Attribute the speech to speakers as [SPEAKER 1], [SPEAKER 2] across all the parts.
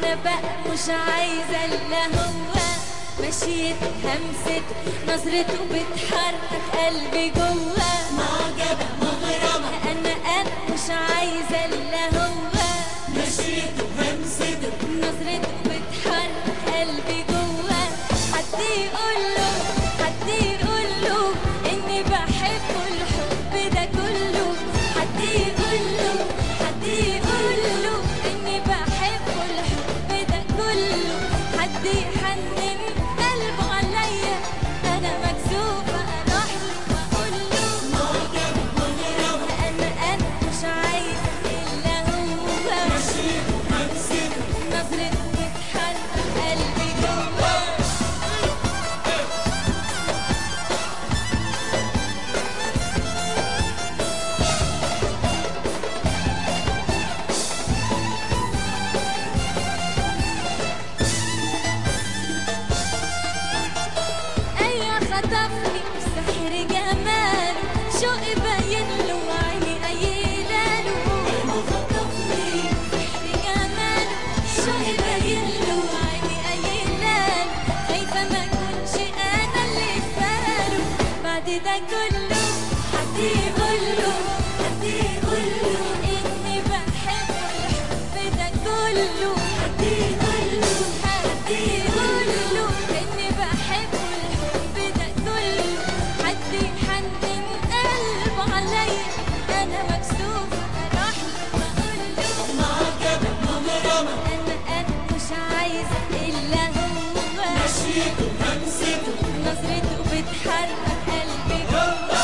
[SPEAKER 1] انا بقى مش عايزه الا هو مشيت همسة نظرته بتحرك قلبي جوه
[SPEAKER 2] معجبة مغرمة
[SPEAKER 1] انا انا مش عايزه الا هو
[SPEAKER 2] مشيته همسته
[SPEAKER 1] نظرته بتحرك قلبي جوه حد يقول له حد يقول له اني بحبه الحب ده كله حد يقول له حد يقول له اني بحبه الحب ده كله حد يحنن قلبه عليا انا مكسوفه اروح له واقول له
[SPEAKER 2] معجبة مغرمة
[SPEAKER 1] انا انا مش عايزه الا هو
[SPEAKER 2] مشيته همسته
[SPEAKER 1] نظرته بتحرك قلبي جوه ايوه خطفني سحر جماله شوقي باين له وعيني قايله له
[SPEAKER 2] أيوة خطفني
[SPEAKER 1] سحر جماله شوقي باين له وعيني قايله له خايفه ما اكونش انا اللي فاله بعد ده كله حد يقول له حد يقول له اني بحبه الحب ده كله حد يقول له حد يقول له اني بحبه الحب ده كله حد يحنن قلبه عليا انا مكسوفه اروح له واقول له
[SPEAKER 2] معجبة مغرمة
[SPEAKER 1] انا انا مش عايزه الا هو
[SPEAKER 2] مشيته همسته
[SPEAKER 1] نظرته بتحرك قلبي جوه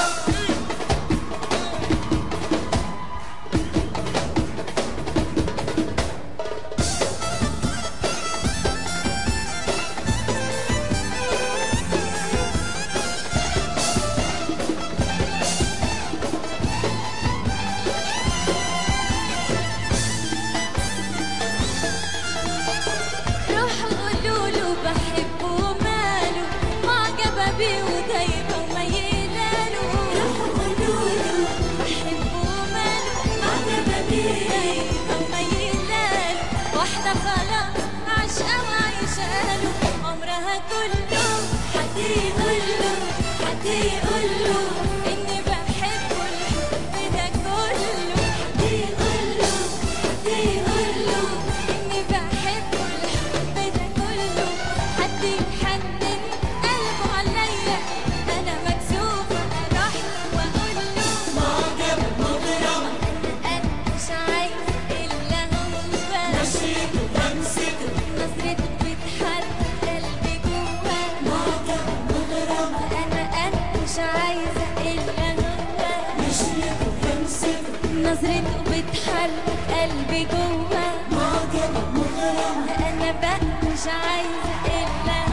[SPEAKER 1] روحوا قولوا له بحبه وماله معجبة بيه ودايبة وميلة له روحوا قولوا له بحبه وماله معجبة بيه ودايبة وميلة له واحدة خلاص عاشقة وعايشة له عمرها كله حد يقول له حد يقول له إني بحبه الحب ده كله حد يقول له حد يقول له إني بحبه الحب ده كله حد يحنن قلبه عليا أنا مكسوفة أروح له وأقول له
[SPEAKER 2] معجبة مغرمة
[SPEAKER 1] أنا مش عايز إلا هو
[SPEAKER 2] مشيته همسته
[SPEAKER 1] نظرته بتحرك قلبي جوه
[SPEAKER 2] معجبة مغرمة
[SPEAKER 1] أنا أنا مش عايزة إلا هو
[SPEAKER 2] مشيته همسته
[SPEAKER 1] نظرته بتحرك قلبي جوه
[SPEAKER 2] معجبة مغرمة
[SPEAKER 1] أنا بقى مش عايزة إلا